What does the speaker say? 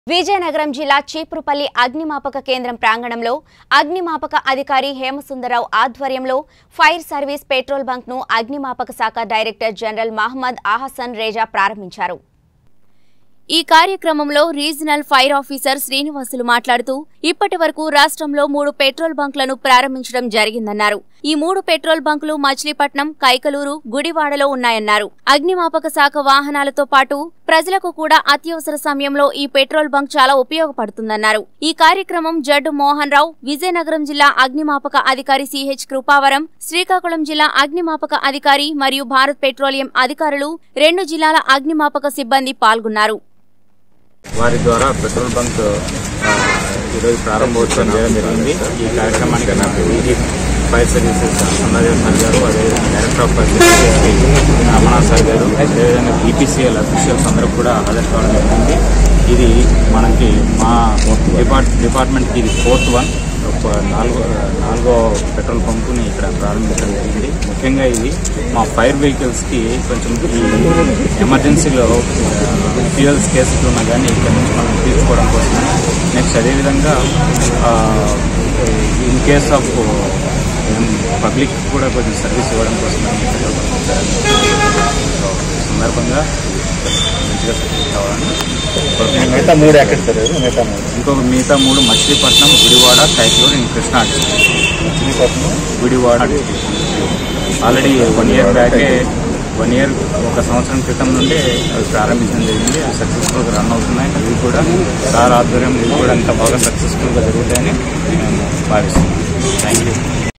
విజయనగరం జిల్లా చీపురుపల్లి అగ్నిమాపక కేంద్రం ప్రాంగణంలో అగ్నిమాపక అధికారి హేమసుందరరావు ఆధ్వర్యంలో ఫైర్ సర్వీస్ పెట్రోల్ బంక్ ను అగ్నిమాపక శాఖ డైరెక్టర్ జనరల్ మహమ్మద్ ఆహసన్ రేజా ప్రారంభించారు ఈ కార్యక్రమంలో రీజనల్ ఫైర్ ఆఫీసర్ శ్రీనివాసులు మాట్లాడుతూ ఇప్పటి వరకు రాష్ట్రంలో మూడు పెట్రోల్ బంకులను ప్రారంభించడం జరిగిందన్నారు ఈ మూడు పెట్రోల్ బంకులు మచిలీపట్నం కైకలూరు గుడివాడలో ఉన్నాయన్నారు అగ్నిమాపక శాఖ వాహనాలతో పాటు ప్రజలకు కూడా అత్యవసర సమయంలో ఈ పెట్రోల్ బంక్ చాలా ఉపయోగపడుతుందన్నారు ఈ కార్యక్రమం జడ్డు మోహన్ రావు విజయనగరం జిల్లా అగ్నిమాపక అధికారి సిహెచ్ కృపావరం శ్రీకాకుళం జిల్లా అగ్నిమాపక అధికారి మరియు భారత్ పెట్రోలియం అధికారులు రెండు జిల్లాల అగ్నిమాపక సిబ్బంది పాల్గొన్నారు వారి ద్వారా పెట్రోల్ బంక్ ఆ, ఈరోజు ప్రారంభోత్సవం చేయడం జరిగింది ఈ కార్యక్రమానికి నాకు ఈజీ ఫైర్ సర్వీసెస్ సుందరదేవ్ సార్ గారు అదేవిధంగా director of fire services Ramana sir గారు అదేవిధంగా ఈపీసీఎల్ అఫీషియల్స్ అందరూ కూడా హాజరు కావడం జరిగింది ఇది మనకి మా డిపార్ట్ డిపార్ట్మెంట్కి ఇది ఫోర్త్ వన్ ఒక నాలుగో నాలుగో పెట్రోల్ పంపుని ఇక్కడ ప్రారంభించడం జరిగింది ముఖ్యంగా ఇది మా ఫైర్ వెహికల్స్కి కొంచెం ఈ ఎమర్జెన్సీలో ఫ్యూయల్స్ కేసులు ఉన్నా కానీ ఇక్కడ నుంచి మనం తీసుకోవడం కోసం నెక్స్ట్ అదేవిధంగా ఇన్ కేస్ ఆఫ్ పబ్లిక్ కూడా కొంచెం సర్వీస్ ఇవ్వడం కోసం ఈ పెట్రోల్ బంక్ ప్రారంభించారు. సో, ఈ సందర్భంగా మంచిగా సర్వీస్ కావాలని కోరుకుంటున్నాను. మిగతా మూడు ఎక్కడ సార్ ఇది? మిగతా మూడు ఇంకొక మిగతా మూడు Machilipatnam Gudivada Kaikuru in Krishna district Machilipatnam Gudivada district already one year బ్యాకే వన్ ఇయర్ ఒక సంవత్సరం క్రితం నుండి అవి ప్రారంభించడం జరిగింది అవి సక్సెస్ఫుల్గా రన్ అవుతున్నాయి అవి కూడా సార్ ఆధ్వర్యంలో ఇవి కూడా అంత బాగా సక్సెస్ఫుల్గా జరుగుతాయని మేము భావిస్తున్నాం థ్యాంక్ యూ